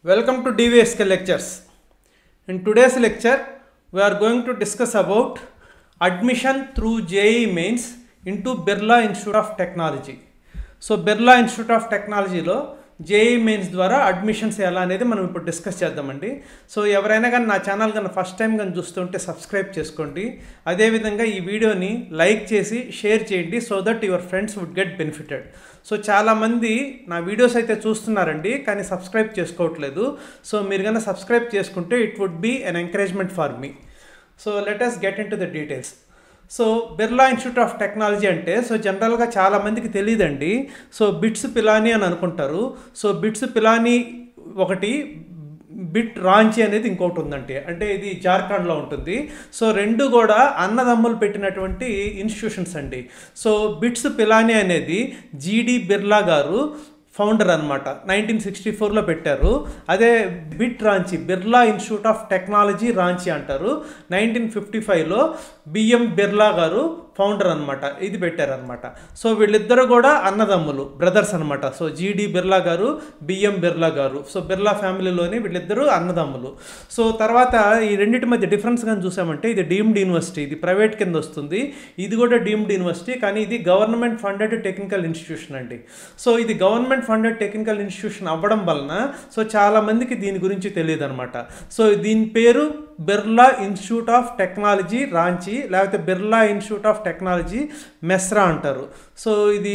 Welcome to DVSK lectures. In today's lecture, we are going to discuss about admission through JEE mains into Birla Institute of Technology. So Birla institute of టెక్నాలజీలో JE mains ద్వారా admissions ఎలా అనేది మనం ఇప్పుడు discuss చేద్దామండి so ఎవరైనా కానీ నా ఛానల్ కానీ ఫస్ట్ టైం కానీ చూస్తుంటే సబ్స్క్రైబ్ చేసుకోండి అదేవిధంగా ఈ వీడియోని లైక్ చేసి షేర్ చేయండి so that your friends would get benefited so చాలామంది నా వీడియోస్ అయితే చూస్తున్నారండి కానీ సబ్స్క్రైబ్ చేసుకోవట్లేదు సో మీరు కన్నా సబ్స్క్రైబ్ చేసుకుంటే it would be an encouragement for me so let us get into the details so Birla institute of technology అంటే సో జనరల్గా చాలామందికి తెలియదండి సో బిట్స్ పిలానీ అని అనుకుంటారు సో బిట్స్ పిలానీ ఒకటి బిట్ రాంచి అనేది ఇంకోటి ఉందంటే అంటే ఇది జార్ఖండ్లో ఉంటుంది సో రెండు కూడా అన్నదమ్ములు పెట్టినటువంటి ఇన్స్టిట్యూషన్స్ అండి సో బిట్స్ పిలానీ అనేది జీడి బిర్లా గారు ఫౌండర్ అనమాట నైన్టీన్ సిక్స్టీ ఫోర్లో పెట్టారు అదే BIT Ranchi Birla institute of technology Ranchi అంటారు నైన్టీన్ ఫిఫ్టీ ఫైవ్లో బిఎం బిర్లా గారు ఫౌండర్ అనమాట ఇది పెట్టారనమాట సో వీళ్ళిద్దరు కూడా అన్నదమ్ములు బ్రదర్స్ అనమాట సో జీడి బిర్లా గారు బిఎం బిర్లా గారు సో బిర్లా ఫ్యామిలీలోని వీళ్ళిద్దరూ అన్నదమ్ములు సో తర్వాత ఈ రెండింటి మధ్య డిఫరెన్స్ కానీ చూసామంటే ఇది డీమ్డ్ యూనివర్సిటీ ఇది ప్రైవేట్ కింద వస్తుంది ఇది కూడా డీమ్డ్ యూనివర్సిటీ కానీ ఇది గవర్నమెంట్ ఫండెడ్ టెక్నికల్ ఇన్స్టిట్యూషన్ అండి సో ఇది గవర్నమెంట్ ఫండెడ్ టెక్నికల్ ఇన్స్టిట్యూషన్ అవ్వడం వలన సో చాలా మందికి దీని గురించి తెలియదు అనమాట సో దీని పేరు Birla institute of technology Ranchi లేకపోతే Birla institute of technology Mesra అంటారు సో ఇది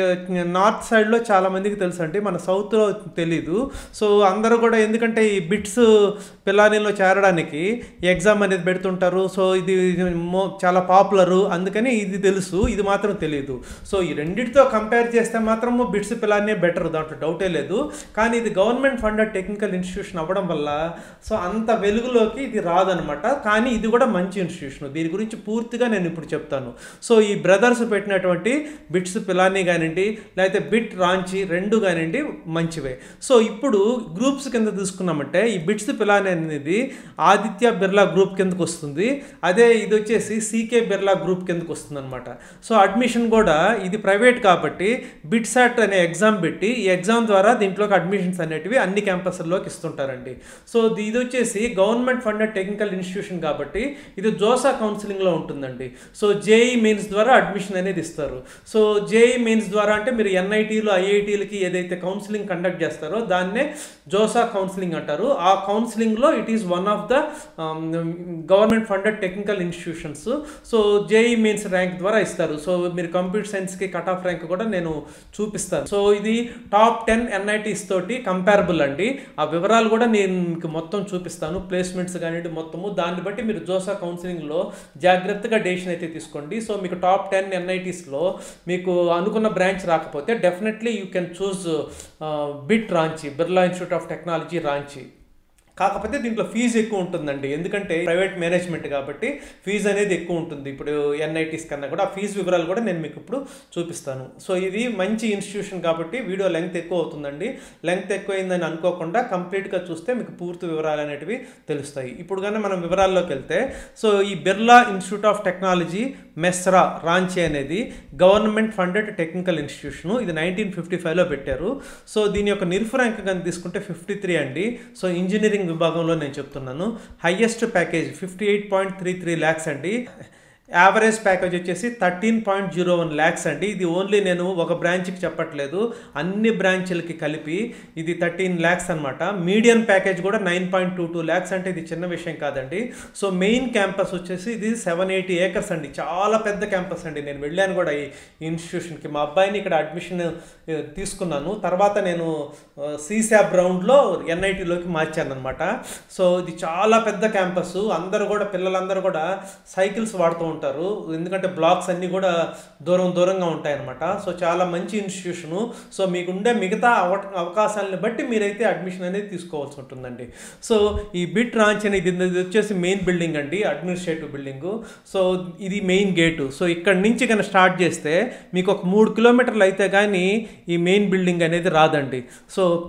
నార్త్ సైడ్లో చాలా మందికి తెలుసు అండి మన సౌత్లో తెలీదు సో అందరూ కూడా ఎందుకంటే ఈ బిట్స్ పిల్లానిలో చేరడానికి ఎగ్జామ్ అనేది పెడుతుంటారు సో ఇది మో చాలా పాపులరు అందుకని ఇది తెలుసు ఇది మాత్రం తెలియదు సో ఈ రెండింటితో కంపేర్ చేస్తే మాత్రం బిట్స్ పిల్లానే బెటర్ దాంట్లో డౌటే లేదు కానీ ఇది గవర్నమెంట్ ఫండెడ్ టెక్నికల్ ఇన్స్టిట్యూషన్ అవ్వడం వల్ల సో అంత వెలుగులోకి ఇది రాదనమాట కానీ ఇది కూడా మంచి ఇన్స్టిట్యూషన్ దీని గురించి పూర్తిగా నేను ఇప్పుడు చెప్తాను సో ఈ బ్రదర్స్ పెట్టినటువంటి బిట్స్ పిలానీ కానివ్వండి లేకపోతే బిట్ రాంచి రెండు కానివ్వండి మంచివే సో ఇప్పుడు గ్రూప్స్ కింద తీసుకున్నామంటే ఈ బిట్స్ పిలానీ అనేది ఆదిత్య బిర్లా గ్రూప్ కిందకు వస్తుంది అదే ఇది వచ్చేసి సీకే బిర్లా గ్రూప్ కిందకు వస్తుంది అనమాట సో అడ్మిషన్ కూడా ఇది ప్రైవేట్ కాబట్టి బిట్సాట్ అనే ఎగ్జామ్ పెట్టి ఈ ఎగ్జామ్ ద్వారా దీంట్లోకి అడ్మిషన్స్ అనేటివి అన్ని క్యాంపస్ల్లోకి ఇస్తుంటారండి సో ఇది వచ్చేసి గవర్నమెంట్ ఫండెడ్ టెక్నికల్ ఇన్స్టిట్యూషన్ కాబట్టి ఇది జోసా కౌన్సిలింగ్లో ఉంటుందండి సో జేఈ మెయిన్స్ ద్వారా అడ్మిషన్ అనేది ఇస్తారు సో జేఈ మెయిన్స్ ద్వారా అంటే మీరు ఎన్ఐటీలు ఐఐటీలకి ఏదైతే కౌన్సిలింగ్ కండక్ట్ చేస్తారో దాన్నే జోసా కౌన్సిలింగ్ అంటారు ఆ కౌన్సిలింగ్లో it is one of the government funded technical institutions so JE mains rank ద్వారా ఇస్తారు సో మీరు కంప్యూటర్ సైన్స్కి కట్ ఆఫ్ ర్యాంక్ కూడా నేను చూపిస్తాను సో ఇది టాప్ టెన్ ఎన్ఐటీస్ తోటి కంపారబుల్ అండి ఆ వివరాలు కూడా నేను మీకు మొత్తం చూపిస్తాను ప్లేస్మెంట్స్ కానివ్వండి మొత్తము దాన్ని బట్టి మీరు జోసా కౌన్సిలింగ్లో జాగ్రత్తగా డెసిషన్ అయితే తీసుకోండి సో మీకు టాప్ టెన్ ఎన్ఐటీస్లో మీకు అనుకున్న బ్రాంచ్ రాకపోతే definitely you can choose BIT Ranchi Birla institute of technology Ranchi కాకపోతే దీంట్లో ఫీజు ఎక్కువ ఉంటుందండి ఎందుకంటే ప్రైవేట్ మేనేజ్మెంట్ కాబట్టి ఫీజు అనేది ఎక్కువ ఉంటుంది ఇప్పుడు ఎన్ఐటీస్ కన్నా కూడా ఆ ఫీజు వివరాలు కూడా నేను మీకు ఇప్పుడు చూపిస్తాను సో ఇది మంచి ఇన్స్టిట్యూషన్ కాబట్టి వీడియో లెంగ్త్ ఎక్కువ అవుతుందండి లెంగ్త్ ఎక్కువైందని అనుకోకుండా కంప్లీట్గా చూస్తే మీకు పూర్తి వివరాలు అనేటివి తెలుస్తాయి ఇప్పుడు కానీ మనం వివరాల్లోకి వెళ్తే సో ఈ Birla institute of technology Mesra Ranchi అనేది గవర్నమెంట్ ఫండెడ్ టెక్నికల్ ఇన్స్టిట్యూషన్ ఇది నైన్టీన్ ఫిఫ్టీ ఫైవ్లో పెట్టారు సో దీని యొక్క నిరుఫ్ ర్యాంక్ కానీ తీసుకుంటే ఫిఫ్టీ త్రీ అండి సో ఇంజనీరింగ్ విభాగంలో నేను చెప్తున్నాను highest package fifty eight point three three lakhs అండి యావరేజ్ ప్యాకేజ్ వచ్చేసి thirteen point zero one lakhs అండి ఇది ఓన్లీ నేను ఒక బ్రాంచ్కి చెప్పట్లేదు అన్ని బ్రాంచ్లకి కలిపి ఇది థర్టీన్ ల్యాక్స్ అనమాట మీడియం ప్యాకేజ్ కూడా nine point two two lakhs అంటే ఇది చిన్న విషయం కాదండి సో మెయిన్ క్యాంపస్ వచ్చేసి ఇది సెవెన్ ఎయిటీ ఏకర్స్ అండి చాలా పెద్ద క్యాంపస్ అండి నేను వెళ్ళాను కూడా ఈ ఇన్స్టిట్యూషన్కి మా అబ్బాయిని ఇక్కడ అడ్మిషన్ తీసుకున్నాను తర్వాత నేను సీసాబ్ రౌండ్లో ఎన్ఐటీలోకి మార్చాను అనమాట సో ఇది చాలా పెద్ద క్యాంపస్ అందరూ కూడా పిల్లలందరూ కూడా సైకిల్స్ వాడుతూ ఉంటారు ఎందుకంటే బ్లాక్స్ అన్నీ కూడా దూరం దూరంగా ఉంటాయి అనమాట సో చాలా మంచి ఇన్స్టిట్యూషను సో మీకుండే మిగతా అవ అవకాశాలను బట్టి మీరైతే అడ్మిషన్ అనేది తీసుకోవాల్సి ఉంటుందండి సో ఈ బిట్ రాంచ్ అనేది ఇది వచ్చేసి మెయిన్ బిల్డింగ్ అండి అడ్మినిస్ట్రేటివ్ బిల్డింగు సో ఇది మెయిన్ గేటు సో ఇక్కడ నుంచి కనుక స్టార్ట్ చేస్తే మీకు ఒక మూడు కిలోమీటర్లు అయితే కానీ ఈ మెయిన్ బిల్డింగ్ అనేది రాదండి సో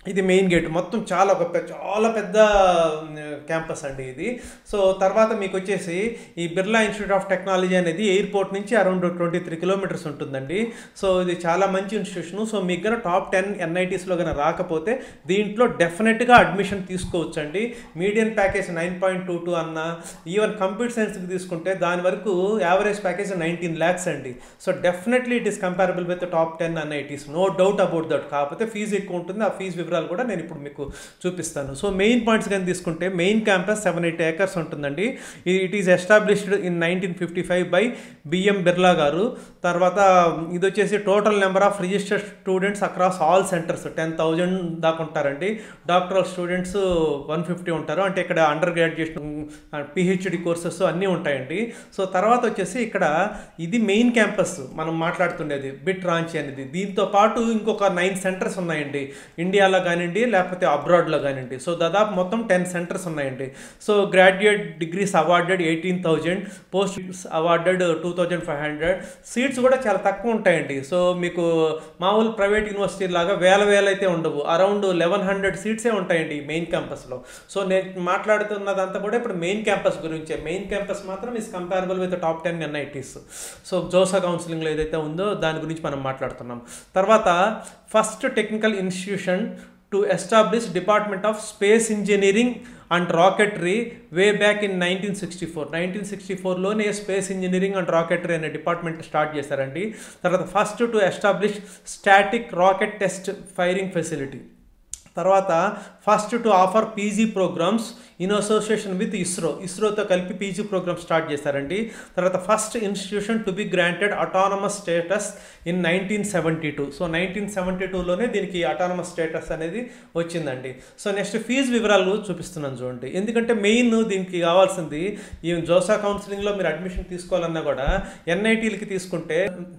ఇది మెయిన్ గేట్ మొత్తం చాలా ఒక పె- చాలా పెద్ద క్యాంపస్ అండి ఇది సో తర్వాత మీకు వచ్చేసి ఈ బిర్లా ఇన్స్టిట్యూట్ ఆఫ్ టెక్నాలజీ అనేది ఎయిర్పోర్ట్ నుంచి అరౌండ్ ట్వంటీ త్రీ కిలోమీటర్స్ ఉంటుందండి సో ఇది చాలా మంచి ఇన్స్టిట్యూషన్ సో మీకు గన టాప్ టెన్ ఎన్ఐటీస్లో కనుక రాకపోతే దీంట్లో డెఫినెట్గా అడ్మిషన్ తీసుకోవచ్చు అండి medium package nine point two two అన్న ఈవెన్ కంప్యూటర్ సైన్స్కి తీసుకుంటే దాని వరకు యావరేజ్ ప్యాకేజ్ నైన్టీన్ ల్యాక్స్ అండి so definitely it is comparable with top ten NITs no doubt about that కాకపోతే ఫీజు ఎక్కువ ఉంటుంది ఆ ఫీజు వివరాలు కూడా నేను ఇప్పుడు మీకు చూపిస్తాను సో మెయిన్ పాయింట్స్ కానీ తీసుకుంటే main campus seven eight acres ఉంటుందండి it is established in nineteen fifty five by BM Birla గారు తర్వాత ఇది వచ్చేసి total number of registered students across all centres ten thousand దాకా ఉంటారండి డాక్టరల్ స్టూడెంట్స్ వన్ ఫిఫ్టీ ఉంటారు అంటే ఇక్కడ అండర్ గ్రాడ్యుయేషన్ పిహెచ్డి కోర్సెస్ అన్నీ ఉంటాయండి సో తర్వాత వచ్చేసి ఇక్కడ ఇది మెయిన్ క్యాంపస్ మనం మాట్లాడుతుండేది బిట్ రాంచీ అనేది దీంతో పాటు ఇంకొక నైన్ సెంటర్స్ ఉన్నాయండి ఇండియాలో కానివ్వండి లేకపోతే అబ్రాడ్లో కానివ్వండి సో దాదాపు మొత్తం టెన్ సెంటర్స్ ఉన్నాయండి so graduate degrees awarded eighteen thousand post awarded two thousand five hundred seats కూడా చాలా తక్కువ ఉంటాయండి సో మీకు మామూలు ప్రైవేట్ యూనివర్సిటీ లాగా వేల వేల అయితే ఉండవు అరౌండ్ లెవెన్ హండ్రెడ్ సీట్సే ఉంటాయండి మెయిన్ క్యాంపస్లో సో నేను మాట్లాడుతున్నదంతా కూడా ఇప్పుడు మెయిన్ క్యాంపస్ గురించే మెయిన్ క్యాంపస్ మాత్రం is comparable with top ten NITs so JoSAA కౌన్సిలింగ్లో ఏదైతే ఉందో దాని గురించి మనం మాట్లాడుతున్నాం తర్వాత first technical institution to establish department of space engineering and rocketry way back in nineteen sixty four nineteen sixty ఫోర్లోనే స్పేస్ ఇంజనీరింగ్ అండ్ రాకెటరీ అనే డిపార్ట్మెంట్ స్టార్ట్ చేశారండి తర్వాత first to establish static rocket test firing facility తర్వాత first to offer PG programmes in association with ISRO ఇస్రోతో కలిపి PG programme start చేశారండి తర్వాత first institution to be granted autonomous status in nineteen seventy two so nineteen seventy టూలోనే దీనికి autonomous status అనేది వచ్చిందండి so next fee వివరాలు చూపిస్తున్నాను చూడండి ఎందుకంటే మెయిన్ దీనికి కావాల్సింది ఈ జోసా కౌన్సిలింగ్లో మీరు అడ్మిషన్ తీసుకోవాలన్నా కూడా ఎన్ఐటీలకి తీసుకుంటే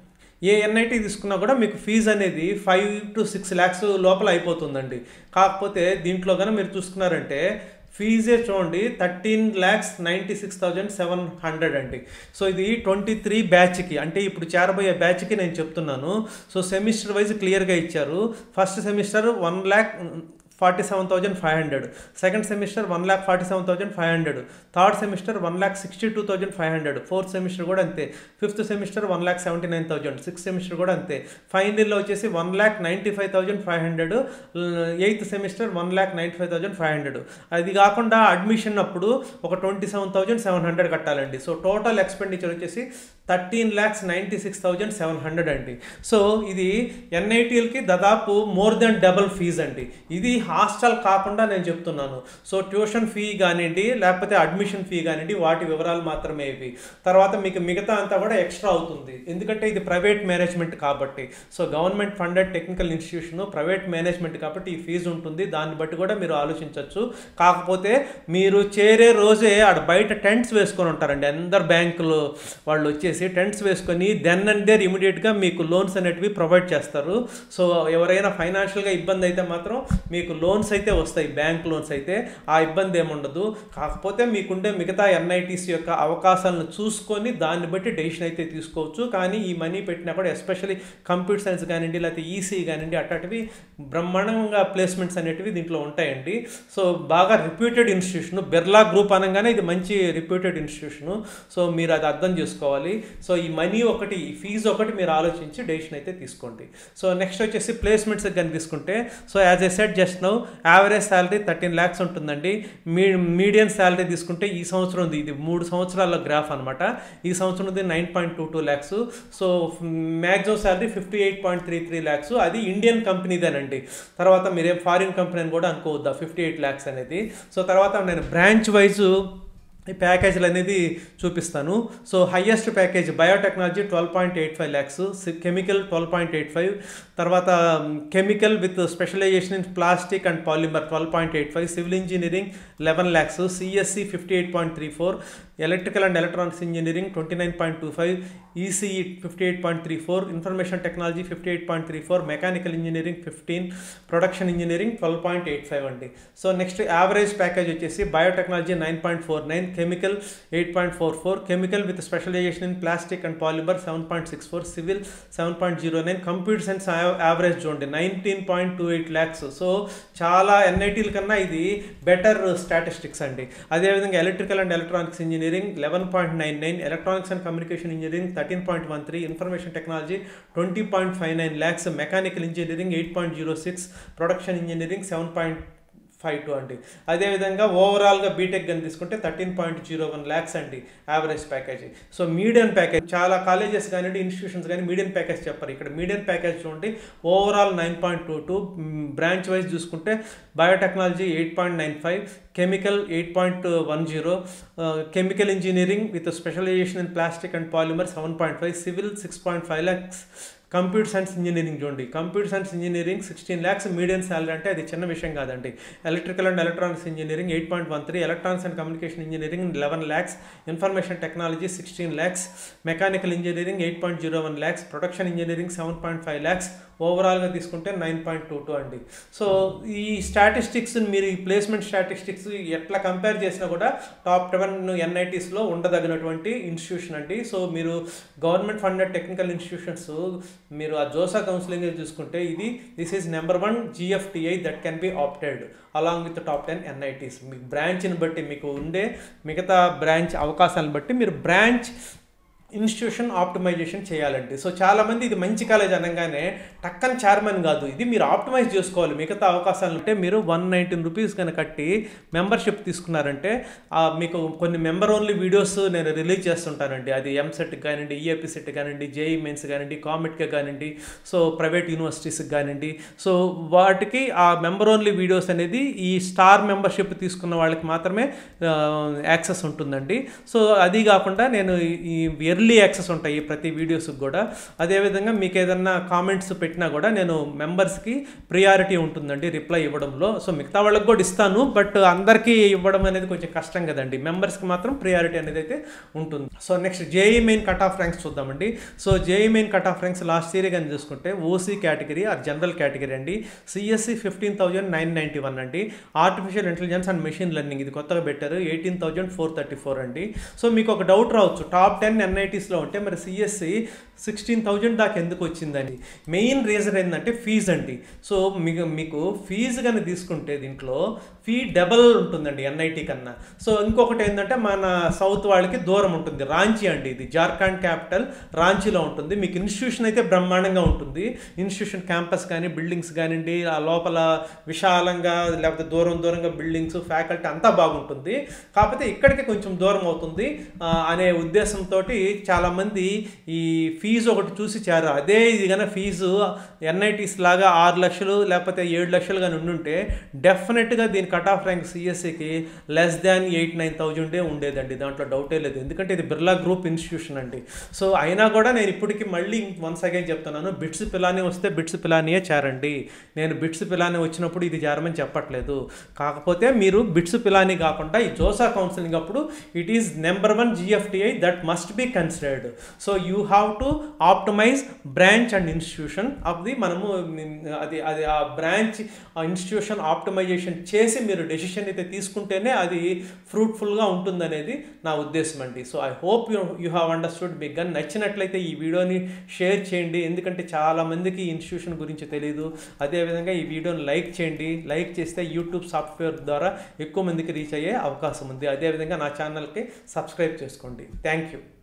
ఏ ఎన్ఐటీ తీసుకున్నా కూడా మీకు ఫీజు అనేది ఫైవ్ టు సిక్స్ ల్యాక్స్ లోపల అయిపోతుందండి కాకపోతే దీంట్లో కనుక మీరు చూసుకున్నారంటే ఫీజే చూడండి thirteen lakhs ninety six thousand seven hundred అండి సో ఇది ట్వంటీ త్రీ బ్యాచ్కి అంటే ఇప్పుడు చేరబోయే బ్యాచ్కి నేను చెప్తున్నాను సో సెమిస్టర్ వైజ్ క్లియర్గా ఇచ్చారు first semester one lakh forty seven thousand five hundred second semester one lakh forty seven thousand five hundred third semester one lakh sixty two thousand five hundred fourth semester కూడా అంతే fifth semester one lakh seventy nine thousand sixth semester కూడా అంతే final ఇయర్లో వచ్చేసి one lakh ninety five thousand five hundred eighth semester one lakh ninety five thousand five hundred అది కాకుండా admission అప్పుడు ఒక twenty seven thousand seven hundred కట్టాలండి సో టోటల్ ఎక్స్పెండిచర్ వచ్చేసి thirteen lakhs ninety six thousand seven hundred అండి సో ఇది ఎన్ఐటీఎల్కి దాదాపు మోర్ దెన్ డబల్ ఫీజ్ అండి ఇది హాస్టల్ కాకుండా నేను చెప్తున్నాను సో ట్యూషన్ ఫీ కానివ్వండి లేకపోతే అడ్మిషన్ ఫీ కానివ్వండి వాటి వివరాలు మాత్రమే ఇవి తర్వాత మీకు మిగతా అంతా కూడా ఎక్స్ట్రా అవుతుంది ఎందుకంటే ఇది ప్రైవేట్ మేనేజ్మెంట్ కాబట్టి so government funded technical institution private management కాబట్టి ఈ ఫీజు ఉంటుంది దాన్ని బట్టి కూడా మీరు ఆలోచించవచ్చు కాకపోతే మీరు చేరే రోజే ఆడ బయట టెంట్స్ వేసుకొని ఉంటారండి అందరు బ్యాంకులు వాళ్ళు వచ్చేసి టెంట్స్ వేసుకొని దెన్ అండ్ దేర్ ఇమీడియట్గా మీకు లోన్స్ అనేటివి ప్రొవైడ్ చేస్తారు సో ఎవరైనా ఫైనాన్షియల్గా ఇబ్బంది అయితే మాత్రం మీకు లోన్స్ అయితే వస్తాయి బ్యాంక్ లోన్స్ అయితే ఆ ఇబ్బంది ఏముండదు కాకపోతే మీకుండే మిగతా ఎన్ఐటీస్ యొక్క అవకాశాలను చూసుకొని దాన్ని బట్టి డెసిషన్ అయితే తీసుకోవచ్చు కానీ ఈ మనీ పెట్టినా కూడా ఎస్పెషల్లీ కంప్యూటర్ సైన్స్ కానివ్వండి లేకపోతే ఈసీ కానివ్వండి అట్లాంటివి బ్రహ్మాండంగా ప్లేస్మెంట్స్ అనేటివి దీంట్లో ఉంటాయండి సో బాగా రిప్యూటెడ్ ఇన్స్టిట్యూషన్ బిర్లా గ్రూప్ అనగానే ఇది మంచి రిప్యూటెడ్ ఇన్స్టిట్యూషన్ సో మీరు అది అర్థం చేసుకోవాలి సో ఈ మనీ ఒకటి ఈ ఫీజు ఒకటి మీరు ఆలోచించి డెసిషన్ అయితే తీసుకోండి సో నెక్స్ట్ వచ్చేసి ప్లేస్మెంట్స్ కానీ తీసుకుంటే so as a set just now average salary thirteen lakhs ఉంటుందండి మీ మీడియం శాలరీ తీసుకుంటే ఈ సంవత్సరం ఉంది ఇది మూడు సంవత్సరాల గ్రాఫ్ అనమాట ఈ సంవత్సరం ఉంది nine point two two lakhs so maximum salary fifty eight point three three lakhs అది ఇండియన్ కంపెనీదేనండి తర్వాత మీరేం ఫారిన్ కంపెనీ అని కూడా అనుకోవద్దా ఫిఫ్టీ ఎయిట్ ల్యాక్స్ అనేది సో తర్వాత నేను బ్రాంచ్ వైజ్ ఈ ప్యాకేజీలు అనేది చూపిస్తాను so highest package biotechnology twelve point eight five lakhs chemical twelve point eight five తర్వాత chemical with specialisation in plastic and polymer twelve point eight five civil engineering eleven lakhs CSC fifty eight point three four electrical and electronics engineering twenty nine point two five ECE fifty eight point three four information technology fifty eight point three four mechanical engineering fifteen production engineering twelve point eight five అండి so next average package వచ్చేసి biotechnology nine point four nine chemical eight point four four chemical with specialisation in plastic and polymer seven point six four civil seven point zero nine computer science average చూడండి nineteen point two eight lakhs so చాలా ఎన్ఐటీల కన్నా ఇది better statistics అండి అదేవిధంగా electrical and electronics engineering eleven point nine nine electronics and communication engineering thirteen point one three information technology twenty point five nine lakhs mechanical engineering eight point zero six production engineering seven point five two అండి అదేవిధంగా ఓవరాల్గా B Tech కానీ తీసుకుంటే thirteen point zero one lakhs అండి average package so medium package చాలా colleges కానివ్వండి institutions కానీ medium package చెప్పారు ఇక్కడ మీడియం ప్యాకేజ్ చూడండి overall nine point two two branch wise చూసుకుంటే biotechnology eight point nine five chemical eight point one zero chemical engineering with specialisation in plastic and polymer seven point five civil six point five lakhs computer science engineering చూడండి computer science engineering sixteen lakhs medium salary అంటే అది చిన్న విషయం కాదండి electrical and electronics engineering eight point one three electronics and communication engineering eleven lakhs information technology sixteen lakhs mechanical engineering eight point zero one lakhs production engineering seven point five lakhs ఓవరాల్గా తీసుకుంటే nine point two two అండి so ఈ statistics మీరు ఈ placement statistics ఎట్లా compare చేసినా కూడా top ten ఎన్ఐటీస్లో ఉండదగినటువంటి ఇన్స్టిట్యూషన్ అండి సో మీరు గవర్నమెంట్ ఫండెడ్ టెక్నికల్ ఇన్స్టిట్యూషన్స్ మీరు ఆ జోసా కౌన్సిలింగ్ చూసుకుంటే ఇది this is number one GFTI that can be opted along with top ten NITs మీ బ్రాంచ్ని బట్టి మీకు ఉండే మిగతా బ్రాంచ్ అవకాశాలను బట్టి మీరు బ్రాంచ్ ఇన్స్టిట్యూషన్ ఆప్టిమైజేషన్ చేయాలండి సో చాలామంది ఇది మంచి కాలేజ్ అనగానే టక్కన చైర్మన్ కాదు ఇది మీరు ఆప్టిమైజ్ చేసుకోవాలి మిగతా అవకాశాలు అంటే మీరు వన్ నైన్టీన్ రూపీస్ కనుక కట్టి మెంబర్షిప్ తీసుకున్నారంటే మీకు కొన్ని మెంబర్ ఓన్లీ వీడియోస్ నేను రిలీజ్ చేస్తుంటానండి అది ఎంసెట్ కానివ్వండి ఈఏపీ సెట్ కానివ్వండి జేఈ మెయిన్స్ కానివ్వండి కామెట్కే కానివ్వండి సో ప్రైవేట్ యూనివర్సిటీస్కి కానివ్వండి సో వాటికి ఆ మెంబర్ ఓన్లీ వీడియోస్ అనేది ఈ స్టార్ మెంబర్షిప్ తీసుకున్న వాళ్ళకి మాత్రమే యాక్సెస్ ఉంటుందండి సో అది కాకుండా నేను ఈ ఎర్లీ యాక్సెస్ ఉంటాయి ప్రతి వీడియోస్కి కూడా అదేవిధంగా మీకు ఏదన్నా కామెంట్స్ పెట్టినా కూడా నేను మెంబర్స్కి ప్రియారిటీ ఉంటుందండి రిప్లై ఇవ్వడంలో సో మిగతా వాళ్ళకి కూడా ఇస్తాను బట్ అందరికీ ఇవ్వడం అనేది కొంచెం కష్టం కదండి మెంబర్స్కి మాత్రం ప్రియారిటీ అనేది అయితే ఉంటుంది so next JEE main cut off ranks చూద్దామండి so JEE main cut off ranks last year కానీ చూసుకుంటే OC category or general category అండి CSE fifteen thousand nine ninety one అండి artificial intelligence and machine learning ఇది కొత్తగా పెట్టారు eighteen thousand four thirty four అండి so మీకు ఒక డౌట్ రావచ్చు టాప్ టెన్ ఎన్ఐటీస్లో ఉంటే మరి సిఎస్సి సిక్స్టీన్ థౌజండ్ దాకా ఎందుకు వచ్చిందని మెయిన్ రీజన్ ఏంటంటే ఫీజు అండి సో మీకు మీకు ఫీజు కానీ తీసుకుంటే దీంట్లో ఫీ డబల్ ఉంటుందండి ఎన్ఐటి కన్నా సో ఇంకొకటి ఏంటంటే మన సౌత్ వాళ్ళకి దూరం ఉంటుంది రాంచీ అండి ఇది జార్ఖండ్ క్యాపిటల్ రాంచీలో ఉంటుంది మీకు ఇన్స్టిట్యూషన్ అయితే బ్రహ్మాండంగా ఉంటుంది ఇన్స్టిట్యూషన్ క్యాంపస్ కానీ బిల్డింగ్స్ కానివ్వండి ఆ లోపల విశాలంగా లేకపోతే దూరం దూరంగా బిల్డింగ్స్ ఫ్యాకల్టీ అంతా బాగుంటుంది కాకపోతే ఇక్కడికి కొంచెం దూరం అవుతుంది అనే ఉద్దేశంతో చాలామంది ఈ ఫీజు ఒకటి చూసి చేరారు అదే ఇది కనుక ఫీజు ఎన్ఐటీస్ లాగా ఆరు లక్షలు లేకపోతే ఏడు లక్షలు కానీ ఉండుంటే డెఫినెట్గా దీని కట్ ఆఫ్ ర్యాంక్ సిఎస్సికి లెస్ దాన్ ఎయిట్ నైన్ థౌజండే ఉండేదండి దాంట్లో డౌటే లేదు ఎందుకంటే ఇది బిర్లా గ్రూప్ ఇన్స్టిట్యూషన్ అండి సో అయినా కూడా నేను ఇప్పటికి మళ్ళీ వన్స్ అగైన్ చెప్తున్నాను బిట్స్ పిలానీ వస్తే బిట్స్ పిలానీయే చేరండి నేను బిట్స్ పిలానీ వచ్చినప్పుడు ఇది చేరమని చెప్పట్లేదు కాకపోతే మీరు బిట్స్ పిలానీ కాకుండా ఈ జోసా కౌన్సిలింగ్ అప్పుడు it is number one GFTI that must be considered so you have to optimise branch and institution of the మనము అది అది ఆ బ్రాంచ్ ఆ ఇన్స్టిట్యూషన్ ఆప్టమైజేషన్ చేసి మీరు డెసిషన్ అయితే తీసుకుంటేనే అది ఫ్రూట్ఫుల్గా ఉంటుందనేది నా ఉద్దేశం అండి so I hope you you have understood మీకు కానీ నచ్చినట్లయితే ఈ వీడియోని షేర్ చేయండి ఎందుకంటే చాలామందికి ఇన్స్టిట్యూషన్ గురించి తెలియదు అదేవిధంగా ఈ వీడియోని లైక్ చేయండి లైక్ చేస్తే యూట్యూబ్ సాఫ్ట్వేర్ ద్వారా ఎక్కువ మందికి రీచ్ అయ్యే అవకాశం ఉంది అదేవిధంగా నా ఛానల్కి సబ్స్క్రైబ్ చేసుకోండి థ్యాంక్ యూ